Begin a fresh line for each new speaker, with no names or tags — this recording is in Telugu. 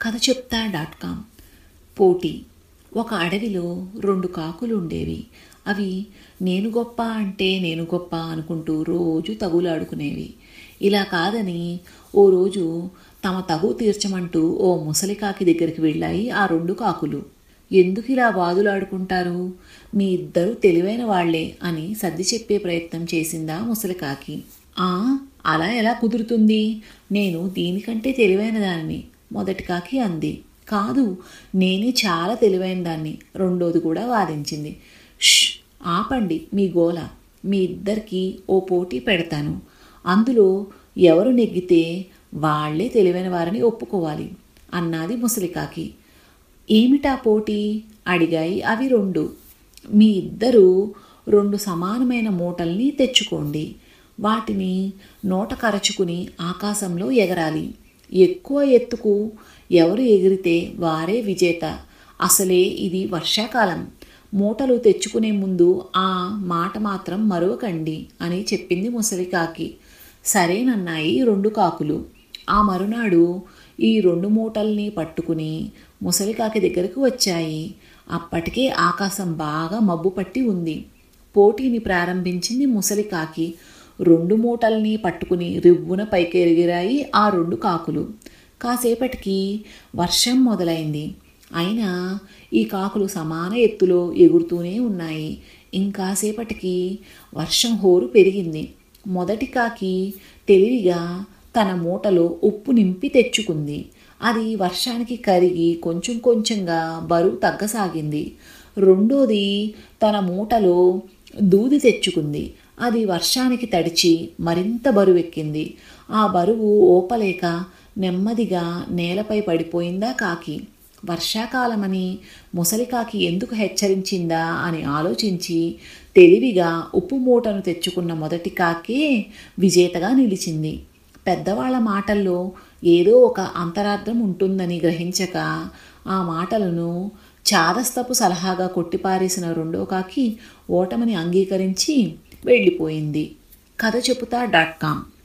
కథ చెప్తా డాట్ కామ్ పోటీ ఒక అడవిలో రెండు కాకులు ఉండేవి అవి నేను గొప్ప అంటే నేను గొప్ప అనుకుంటూ రోజు తగులాడుకునేవి ఇలా కాదని ఓ రోజు తమ తగు తీర్చమంటూ ఓ ముసలి కాకి దగ్గరికి వెళ్ళాయి ఆ రెండు కాకులు ఎందుకు ఇలా వాదులాడుకుంటారు మీ ఇద్దరు తెలివైన వాళ్లే అని సర్ది చెప్పే ప్రయత్నం చేసిందా ముసలి కాకి ఆ అలా ఎలా కుదురుతుంది నేను దీనికంటే తెలివైన దానిని మొదటి కాకి అంది కాదు నేనే చాలా తెలివైన దాన్ని రెండోది కూడా వాదించింది ష్ ఆపండి మీ గోల మీ ఇద్దరికి ఓ పోటీ పెడతాను అందులో ఎవరు నెగ్గితే వాళ్లే తెలివైన వారని ఒప్పుకోవాలి అన్నది ముసలికాకి ఏమిటా పోటీ అడిగాయి అవి రెండు మీ ఇద్దరు రెండు సమానమైన మూటల్ని తెచ్చుకోండి వాటిని నోట కరచుకుని ఆకాశంలో ఎగరాలి ఎక్కువ ఎత్తుకు ఎవరు ఎగిరితే వారే విజేత అసలే ఇది వర్షాకాలం మూటలు తెచ్చుకునే ముందు ఆ మాట మాత్రం మరువకండి అని చెప్పింది ముసలికాకి సరేనన్నాయి రెండు కాకులు ఆ మరునాడు ఈ రెండు మూటల్ని పట్టుకుని ముసలికాకి దగ్గరకు వచ్చాయి అప్పటికే ఆకాశం బాగా మబ్బు పట్టి ఉంది పోటీని ప్రారంభించింది ముసలికాకి రెండు మూటల్ని పట్టుకుని రివ్వున పైకెరిగిరాయి ఆ రెండు కాకులు కాసేపటికి వర్షం మొదలైంది అయినా ఈ కాకులు సమాన ఎత్తులో ఎగురుతూనే ఉన్నాయి ఇంకాసేపటికి వర్షం హోరు పెరిగింది మొదటి కాకి తెలివిగా తన మూటలో ఉప్పు నింపి తెచ్చుకుంది అది వర్షానికి కరిగి కొంచెం కొంచెంగా బరువు తగ్గసాగింది రెండోది తన మూటలో దూది తెచ్చుకుంది అది వర్షానికి తడిచి మరింత బరువెక్కింది ఆ బరువు ఓపలేక నెమ్మదిగా నేలపై పడిపోయిందా కాకి వర్షాకాలమని ముసలికాకి ఎందుకు హెచ్చరించిందా అని ఆలోచించి తెలివిగా ఉప్పు మూటను తెచ్చుకున్న మొదటి కాకే విజేతగా నిలిచింది పెద్దవాళ్ల మాటల్లో ఏదో ఒక అంతరార్థం ఉంటుందని గ్రహించక ఆ మాటలను చాదస్తపు సలహాగా కొట్టిపారేసిన రెండో కాకి ఓటమిని అంగీకరించి వెళ్ళిపోయింది కథ చెబుతా డాట్ కామ్